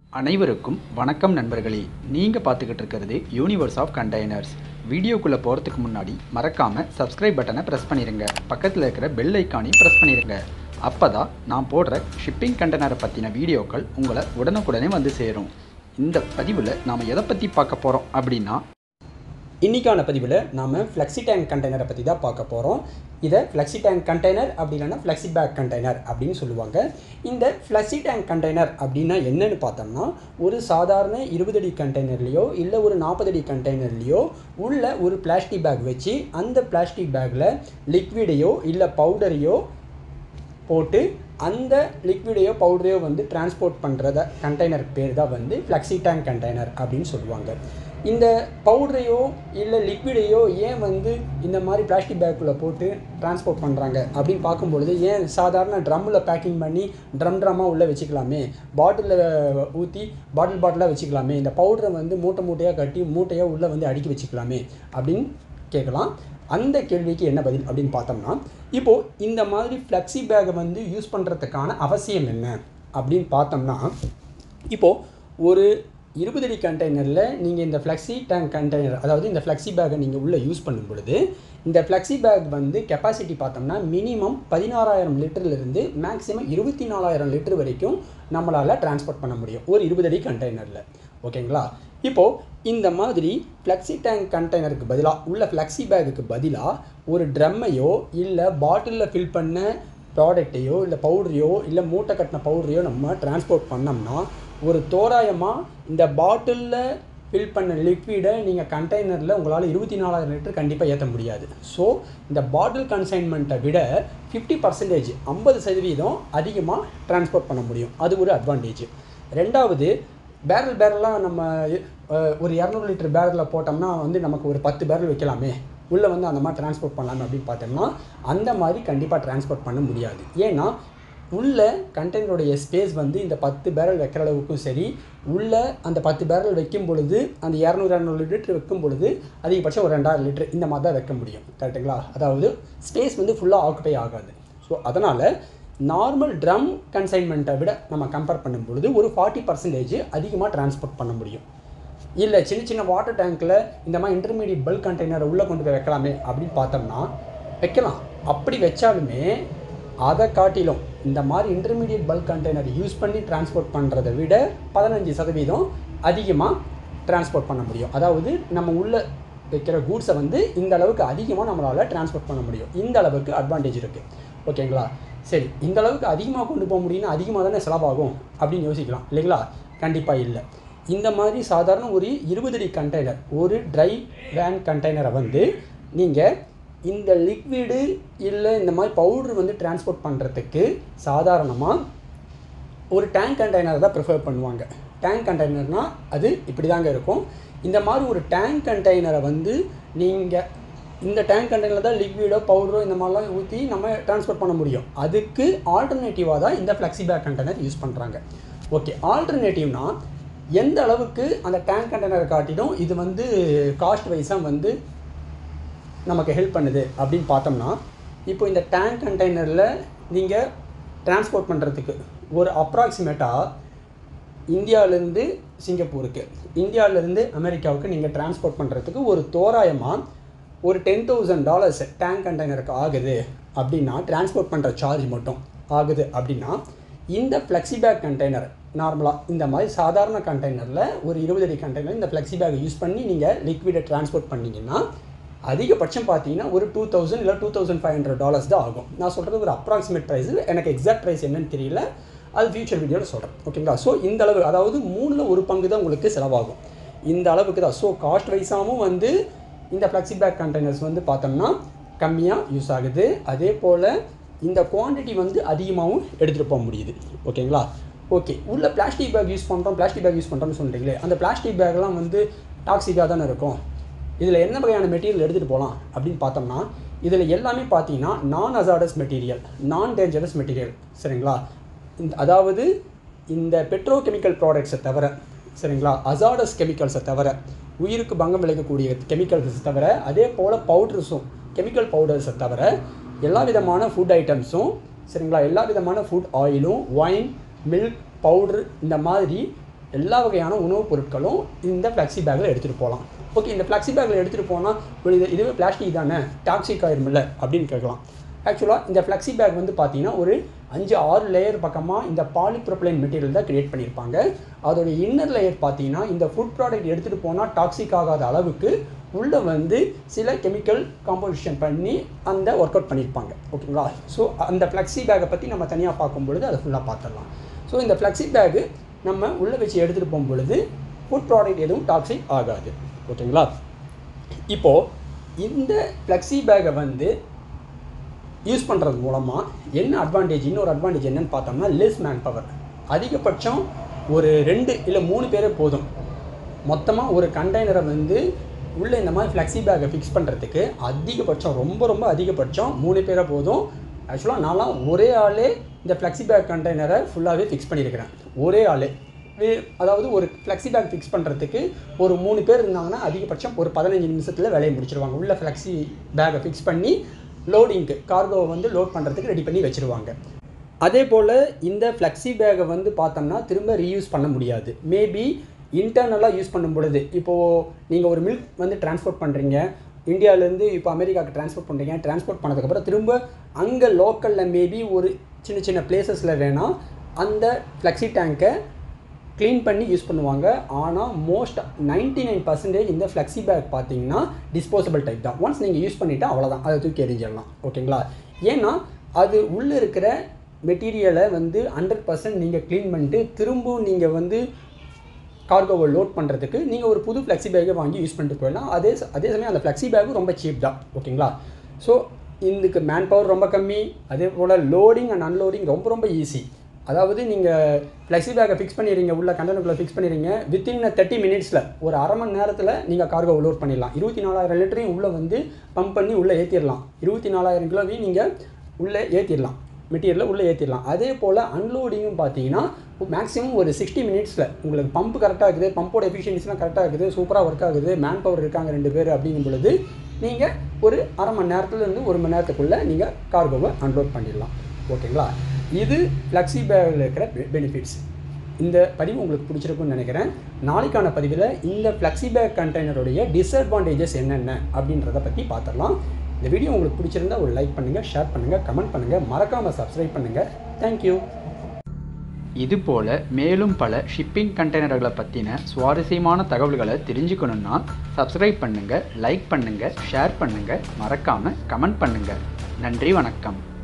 அனைவருக்கும் வணக்கம் நண்பர்களே நீங்கள் பார்த்துக்கிட்டு இருக்கிறது யூனிவர்ஸ் ஆஃப் கண்டெய்னர்ஸ் வீடியோக்குள்ளே போகிறதுக்கு முன்னாடி மறக்காமல் சப்ஸ்கிரைப் பட்டனை ப்ரெஸ் பண்ணிடுங்க பக்கத்தில் இருக்கிற பெல் ஐக்கானையும் ப்ரெஸ் பண்ணிடுங்க அப்போ தான் நான் போடுற ஷிப்பிங் கண்டெய்னரை பற்றின வீடியோக்கள் உங்களை உடனுக்குடனே வந்து சேரும் இந்த பதிவில் நாம் எதை பற்றி பார்க்க போகிறோம் அப்படின்னா இன்றைக்கான பதிவில் நாம் ஃப்ளெக்ஸி டேங்க் கண்டெய்னரை பற்றி தான் பார்க்க போகிறோம் இதை ஃப்ளெக்ஸி டேங்க் கண்டெய்னர் அப்படி இல்லைன்னா ஃப்ளெக்ஸி பேக் கண்டெய்னர் அப்படின்னு சொல்லுவாங்க இந்த ஃப்ளெக்ஸி டேங்க் கண்டெய்னர் அப்படின்னா என்னன்னு பார்த்தோம்னா ஒரு சாதாரண இருபது அடி கண்டெய்னர்லேயோ இல்லை ஒரு நாற்பது அடி கண்டெய்னர்லேயோ உள்ள ஒரு பிளாஸ்டிக் பேக் வச்சு அந்த பிளாஸ்டிக் பேக்கில் லிக்விடையோ இல்லை பவுடரையோ போட்டு அந்த லிக்விடையோ பவுடரையோ வந்து டிரான்ஸ்போர்ட் பண்ணுறத கண்டெய்னர் பேர் தான் வந்து ஃப்ளெக்ஸி டேங்க் கண்டெய்னர் அப்படின்னு சொல்லுவாங்க இந்த பவுடரையோ இல்லை லிக்விடையோ ஏன் வந்து இந்த மாதிரி பிளாஸ்டிக் பேக்குள்ளே போட்டு டிரான்ஸ்போர்ட் பண்ணுறாங்க அப்படின்னு பார்க்கும்பொழுது ஏன் சாதாரண ட்ரம்மில் பேக்கிங் பண்ணி ட்ரம் ட்ரம்மாக உள்ளே வச்சுக்கலாமே பாட்டிலில் ஊற்றி பாட்டில் பாட்டிலாக வச்சுக்கலாமே இந்த பவுடரை வந்து மூட்டை மூட்டையாக கட்டி மூட்டையாக உள்ளே வந்து அடுக்கி வச்சுக்கலாமே அப்படின்னு கேட்கலாம் அந்த கேள்விக்கு என்ன பதில் அப்படின்னு பார்த்தோம்னா இப்போது இந்த மாதிரி ஃப்ளெக்ஸி பேக்கை வந்து யூஸ் பண்ணுறதுக்கான அவசியம் என்ன அப்படின்னு பார்த்தோம்னா இப்போது ஒரு இருபது அடி கண்டெய்னரில் நீங்கள் இந்த ஃப்ளெக்ஸி டேங்க் கண்டெய்னர் அதாவது இந்த ஃப்ளெக்ஸி பேக்கை நீங்கள் உள்ளே யூஸ் பண்ணும் பொழுது இந்த ஃப்ளெக்ஸி பேக் வந்து கெப்பாசிட்டி பார்த்தோம்னா மினிமம் பதினாறாயிரம் லிட்டர்லேருந்து மேக்ஸிமம் இருபத்தி நாலாயிரம் லிட்டர் வரைக்கும் நம்மளால் டிரான்ஸ்போர்ட் பண்ண முடியும் ஒரு இருபது அடி கண்டெய்னரில் ஓகேங்களா இப்போது இந்த மாதிரி ஃப்ளெக்ஸி டேங்க் கண்டெய்னருக்கு பதிலாக உள்ள ஃப்ளெக்ஸி பேக்குக்கு பதிலாக ஒரு ட்ரம்மையோ இல்லை பாட்டிலில் ஃபில் பண்ண ப்ராடக்டையோ இல்லை பவுடரையோ இல்லை மூட்டை கட்டின பவுடரையோ நம்ம டிரான்ஸ்போர்ட் பண்ணோம்னா ஒரு தோராயமாக இந்த பாட்டிலில் ஃபில் பண்ண லிக்விடை நீங்கள் கண்டெய்னரில் உங்களால் இருபத்தி நாலாயிரம் லிட்டர் கண்டிப்பாக ஏற்ற முடியாது ஸோ இந்த பாட்டில் கன்சைன்மெண்ட்டை விட ஃபிஃப்டி பர்சன்டேஜ் ஐம்பது சதவீதம் அதிகமாக டிரான்ஸ்போர்ட் பண்ண முடியும் அது ஒரு அட்வான்டேஜ் ரெண்டாவது பேரல் பேரலாக நம்ம அஹ், ஒரு இரநூறு லிட்டர் பேரலில் போட்டோம்னா வந்து நமக்கு ஒரு பத்து பேரல் வைக்கலாமே உள்ளே வந்து அந்த மாதிரி டிரான்ஸ்போர்ட் பண்ணலாமே அப்படின்னு பார்த்தோம்னா அந்த மாதிரி கண்டிப்பாக டிரான்ஸ்போர்ட் பண்ண முடியாது ஏன்னா உள்ள கண்டெய்னருடைய ஸ்பேஸ் வந்து இந்த பத்து பேரல் வைக்கிற அளவுக்கும் சரி உள்ள அந்த பத்து பேரல் வைக்கும் பொழுது அந்த இரநூறு இரநூறு லிட்டர் வைக்கும் பொழுது அதிகபட்சம் ஒரு ரெண்டாயிரம் லிட்டர் இந்த மாதிரி தான் வைக்க முடியும் கரெக்டுங்களா அதாவது ஸ்பேஸ் வந்து ஃபுல்லாக ஆக்குபை ஆகாது ஸோ அதனால் நார்மல் ட்ரம் கன்சைன்மெண்ட்டை விட நம்ம கம்பேர் பண்ணும் பொழுது ஒரு ஃபார்ட்டி பர்சன்டேஜ் அதிகமாக டிரான்ஸ்போர்ட் பண்ண முடியும் இல்லை சின்ன சின்ன வாட்டர் டேங்க்கில் இந்த மாதிரி இன்டர்மீடியட் பல்க் கண்டெய்னரை உள்ளே கொண்டு போய் வைக்கலாமே அப்படின்னு பார்த்தோம்னா வைக்கலாம் அப்படி வச்சாலுமே அதை காட்டிலும் இந்த மாதிரி இன்டர்மீடியட் பல்க் கண்டெய்னர் யூஸ் பண்ணி டிரான்ஸ்போர்ட் பண்ணுறதை விட பதினஞ்சு சதவீதம் அதிகமாக டிரான்ஸ்போர்ட் பண்ண முடியும் அதாவது நம்ம உள்ள வைக்கிற கூட்ஸை வந்து இந்த அளவுக்கு அதிகமாக நம்மளால் டிரான்ஸ்போர்ட் பண்ண முடியும் இந்த அளவுக்கு அட்வான்டேஜ் இருக்குது ஓகேங்களா சரி இந்த அளவுக்கு அதிகமாக கொண்டு போக முடியும்னா அதிகமாக தானே செலவாகும் அப்படின்னு யோசிக்கலாம் இல்லைங்களா கண்டிப்பாக இல்லை இந்த மாதிரி சாதாரண ஒரு இருபது அடி கண்டெய்னர் ஒரு ட்ரை வேன் கண்டெய்னரை வந்து நீங்கள் இந்த லிக்விடு இல்லை இந்த மாதிரி பவுடர் வந்து டிரான்ஸ்போர்ட் பண்ணுறதுக்கு சாதாரணமாக ஒரு டேங்க் கண்டெய்னர் தான் ப்ரிஃபர் பண்ணுவாங்க டேங்க் கண்டெய்னர்னால் அது இப்படி தாங்க இருக்கும் இந்த மாதிரி ஒரு டேங்க் கண்டெய்னரை வந்து நீங்கள் இந்த டேங்க் கண்டெய்னரில் தான் லிக்விடோ பவுடரோ இந்த மாதிரிலாம் ஊற்றி நம்ம டிரான்ஸ்போர்ட் பண்ண முடியும் அதுக்கு ஆல்டர்னேட்டிவாக தான் இந்த ஃப்ளெக்ஸி பேக் கண்டெய்னர் யூஸ் பண்ணுறாங்க ஓகே ஆல்டர்னேட்டிவ்னா எந்த அளவுக்கு அந்த டேங்க் கண்டெய்னரை காட்டிலும் இது வந்து காஸ்ட் வைஸாக வந்து நமக்கு ஹெல்ப் பண்ணுது அப்படின்னு பார்த்தோம்னா இப்போ இந்த டேங்க் கண்டெய்னரில் நீங்கள் டிரான்ஸ்போர்ட் பண்ணுறதுக்கு ஒரு அப்ராக்சிமேட்டாக இந்தியாவிலேருந்து சிங்கப்பூருக்கு இந்தியாவிலேருந்து அமெரிக்காவுக்கு நீங்கள் டிரான்ஸ்போர்ட் பண்ணுறதுக்கு ஒரு தோராயமாக ஒரு டென் தௌசண்ட் டாலர்ஸ் டேங்க் கண்டெய்னருக்கு ஆகுது அப்படின்னா டிரான்ஸ்போர்ட் பண்ணுற சார்ஜ் மட்டும் ஆகுது அப்படின்னா இந்த ஃப்ளெக்ஸி பேக் கண்டெய்னர் நார்மலாக இந்த மாதிரி சாதாரண கண்டெய்னரில் ஒரு இருபது அடி கண்டெய்னர் இந்த ஃப்ளெக்ஸி பேக்கை யூஸ் பண்ணி நீங்கள் லிக்விடை டிரான்ஸ்போர்ட் பண்ணீங்கன்னா அதிகபட்சம் பார்த்தீங்கன்னா ஒரு டூ தௌசண்ட் இல்லை two thousand five hundred dollars தான் ஆகும் நான் சொல்கிறது ஒரு அப்ராக்சிமேட் ப்ரைஸ் எனக்கு எக்ஸாக்ட் ப்ரைஸ் என்னன்னு தெரியல அது ஃபியூச்சர் வீடியோவில் சொல்கிறேன் ஓகேங்களா ஸோ இந்த அளவு அதாவது மூணில் ஒரு பங்கு தான் உங்களுக்கு செலவாகும் இந்த அளவுக்கு தான் ஸோ காஸ்ட் வைஸாகவும் வந்து இந்த ஃப்ளெக்ஸி பேக் கண்டெய்னர்ஸ் வந்து பார்த்தோம்னா கம்மியாக யூஸ் ஆகுது அதே போல் இந்த குவாண்டிட்டி வந்து அதிகமாகவும் எடுத்துகிட்டு போக முடியுது ஓகேங்களா ஓகே உள்ள பிளாஸ்டிக் பேக் யூஸ் பண்ணுறோம் பிளாஸ்டிக் பேக் யூஸ் பண்ணுறோம்னு சொல்கிறீங்களே அந்த பிளாஸ்டிக் பேக்லாம் வந்து டாக்ஸிக்காக தானே இருக்கும் இதில் என்ன வகையான மெட்டீரியல் எடுத்துகிட்டு போகலாம் அப்படின்னு பார்த்தோம்னா இதில் எல்லாமே பார்த்தீங்கன்னா non hazardous material non dangerous material சரிங்களா இந்த அதாவது இந்த பெட்ரோகெமிக்கல் ப்ராடக்ட்ஸை தவிர சரிங்களா அசாடஸ் கெமிக்கல்ஸை தவிர உயிருக்கு பங்கம் விளைவிக்கக்கூடிய கெமிக்கல்ஸை தவிர அதே போல் பவுடர்ஸும் கெமிக்கல் பவுடர்ஸை தவிர எல்லா விதமான ஃபுட் ஐட்டம்ஸும் சரிங்களா எல்லா விதமான ஃபுட் ஆயிலும் ஒயின் மில்க் பவுட்ரு இந்த மாதிரி எல்லா வகையான உணவுப் பொருட்களும் இந்த ஃப்ளெக்ஸி பேக்கில் எடுத்துகிட்டு போகலாம் ஓகே இந்த ஃப்ளெக்ஸி பேக்கில் எடுத்துகிட்டு போனால் இது இதுவே பிளாஸ்டிக் தானே டாக்ஸிக் ஆயிருமில்ல அப்படின்னு கேட்கலாம் ஆக்சுவலாக இந்த ஃப்ளெக்ஸி பேக் வந்து பார்த்தீங்கன்னா ஒரு அஞ்சு ஆறு லேயர் பக்கமாக இந்த பாலிப்ரோப்ளைன் மெட்டீரியல் தான் கிரியேட் பண்ணியிருப்பாங்க அதோட இன்னர் லேயர் பார்த்தீங்கன்னா இந்த ஃபுட் ப்ராடக்ட் எடுத்துகிட்டு போனால் டாக்ஸிக் ஆகாத அளவுக்கு உள்ளே வந்து சில கெமிக்கல் காம்போசிஷன் பண்ணி அந்த ஒர்க் அவுட் பண்ணியிருப்பாங்க ஓகேங்களா ஸோ அந்த ஃப்ளெக்ஸி பேக்கை பற்றி நம்ம தனியாக பார்க்கும் பொழுது அதை ஃபுல்லாக பார்த்துடலாம் ஸோ இந்த ஃப்ளெக்ஸி பேக்கு நம்ம உள்ளே வச்சு எடுத்துகிட்டு போகும் பொழுது ஃபுட் ப்ராடக்ட் எதுவும் டாக்ஸிக் ஆகாது ஓகேங்களா இப்போது இந்த ஃப்ளெக்ஸி பேக்கை வந்து யூஸ் பண்ணுறது மூலமாக என்ன அட்வான்டேஜ் இன்னொரு அட்வான்டேஜ் என்னன்னு பார்த்தோம்னா லெஸ் மேன் பவர் அதிகபட்சம் ஒரு ரெண்டு இல்லை மூணு பேரே போதும் மொத்தமாக ஒரு கண்டெய்னரை வந்து உள்ளே இந்த மாதிரி ஃப்ளெக்ஸி பேக்கை ஃபிக்ஸ் பண்ணுறதுக்கு அதிகபட்சம் ரொம்ப ரொம்ப அதிகபட்சம் மூணு பேரை போதும் ஆக்சுவலாக நான்லாம் ஒரே ஆளே இந்த ஃப்ளெக்ஸி பேக் கண்டெய்னரை ஃபுல்லாகவே ஃபிக்ஸ் பண்ணியிருக்கிறேன் ஒரே ஆளே வே- அதாவது ஒரு ஃப்ளெக்ஸி பேக் ஃபிக்ஸ் பண்ணுறதுக்கு ஒரு மூணு பேர் இருந்தாங்கன்னா அதிகபட்சம் ஒரு பதினஞ்சு நிமிஷத்தில் வேலையை முடிச்சிருவாங்க உள்ள ஃப்ளெக்ஸி பேக்கை ஃபிக்ஸ் பண்ணி லோடிங்க்கு கார்கோவை வந்து லோட் பண்ணுறதுக்கு ரெடி பண்ணி வச்சுருவாங்க அதே போல் இந்த ஃப்ளெக்ஸி பேக்கை வந்து பார்த்தோம்னா திரும்ப ரீயூஸ் பண்ண முடியாது மேபி இன்டர்னலாக யூஸ் பண்ணும் பொழுது இப்போது நீங்கள் ஒரு மில்க் வந்து டிரான்ஸ்போர்ட் பண்ணுறீங்க இந்தியாவிலேருந்து இப்போ அமெரிக்காவுக்கு ட்ரான்ஸ்போர்ட் பண்ணுறீங்க டிரான்ஸ்போர்ட் பண்ணதுக்கப்புறம் திரும்ப அங்கே லோக்கலில் மேபி ஒரு சின்ன சின்ன பிளேசஸில் வேணால் அந்த ஃப்ளெக்ஸி டேங்கை க்ளீன் பண்ணி யூஸ் பண்ணுவாங்க ஆனால் மோஸ்ட் 99% நைன் பர்சன்டேஜ் இந்த ஃப்ளெக்ஸி பேக் பார்த்தீங்கன்னா டிஸ்போசபிள் டைப் தான் ஒன்ஸ் நீங்கள் யூஸ் பண்ணிவிட்டு அவ்வளோதான் அதை தூக்கி எறிஞ்சிடலாம் ஓகேங்களா ஏன்னா அது உள்ளே இருக்கிற மெட்டீரியலை வந்து ஹண்ட்ரட் பர்சன்ட் நீங்கள் க்ளீன் பண்ணிட்டு திரும்பவும் நீங்கள் வந்து கார்கோவை லோட் பண்ணுறதுக்கு நீங்கள் ஒரு புது ஃப்ளெக்ஸி பேக்கை வாங்கி யூஸ் பண்ணிட்டு போயிடலாம் அதே ச- அதே சமயம் அந்த ஃப்ளெக்ஸி பேக்கும் ரொம்ப சீப் தான் ஓகேங்களா ஸோ இதுக்கு மேன் பவர் ரொம்ப கம்மி அதே போல் லோடிங் அண்ட் அன்லோடிங் ரொம்ப ரொம்ப ஈஸி அதாவது நீங்கள் ஃப்ளெக்ஸி பேக்கை ஃபிக்ஸ் பண்ணிடுறீங்க உள்ள கண்டெய்னருக்குள்ளே ஃபிக்ஸ் பண்ணிடுறீங்க வித்தின் தேர்ட்டி மினிட்ஸில் ஒரு அரை மணி நேரத்தில் நீங்கள் கார்கோவை லோட் பண்ணிடலாம் இருபத்தி நாலாயிரம் லிட்டரையும் உள்ளே வந்து பம்ப் பண்ணி உள்ளே ஏற்றிடலாம் இருபத்தி நாலாயிரம் கிலோவையும் நீங்கள் உள்ளே ஏற்றிடலாம் மெட்டீரியலை உள்ளே ஏற்றிடலாம் அதே போல் அன்லோடிங்கும் பார்த்தீங்கன்னா மேக்ஸிமம் ஒரு சிக்ஸ்டி மினிட்ஸில் உங்களுக்கு பம்ப் கரெக்டாக இருக்குது பம்போட எஃபிஷியன்சிலாம் கரெக்டாக இருக்குது சூப்பராக ஒர்க் ஆகுது மேன் பவர் இருக்காங்க ரெண்டு பேர் அப்படிங்கும் பொழுது நீங்கள் ஒரு அரை மணி நேரத்துலேருந்து ஒரு மணி நேரத்துக்குள்ளே நீங்கள் கார்கோவை அன்லோட் பண்ணிடலாம் ஓகேங்களா இது ஃப்ளெக்ஸி பேக்கில் இருக்கிற பெனிஃபிட்ஸ் இந்த பதிவு உங்களுக்கு பிடிச்சிருக்குன்னு நினைக்கிறேன் நாளைக்கான பதிவில் இந்த ஃப்ளெக்ஸி பேக் கண்டெய்னருடைய டிஸ்அட்வான்டேஜஸ் என்னென்ன அப்படின்றத பற்றி பார்த்துடலாம் இந்த வீடியோ உங்களுக்கு பிடிச்சிருந்தா ஒரு லைக் பண்ணுங்கள் ஷேர் பண்ணுங்கள் கமெண்ட் பண்ணுங்கள் மறக்காமல் சப்ஸ்கிரைப் பண்ணுங்கள் தேங்க்யூ இது போல மேலும் பல ஷிப்பிங் கண்டெய்னர்களை பற்றின சுவாரஸ்யமான தகவல்களை தெரிஞ்சுக்கணுன்னா சப்ஸ்கிரைப் பண்ணுங்கள் லைக் பண்ணுங்கள் ஷேர் பண்ணுங்கள் மறக்காமல் கமெண்ட் பண்ணுங்கள் நன்றி வணக்கம்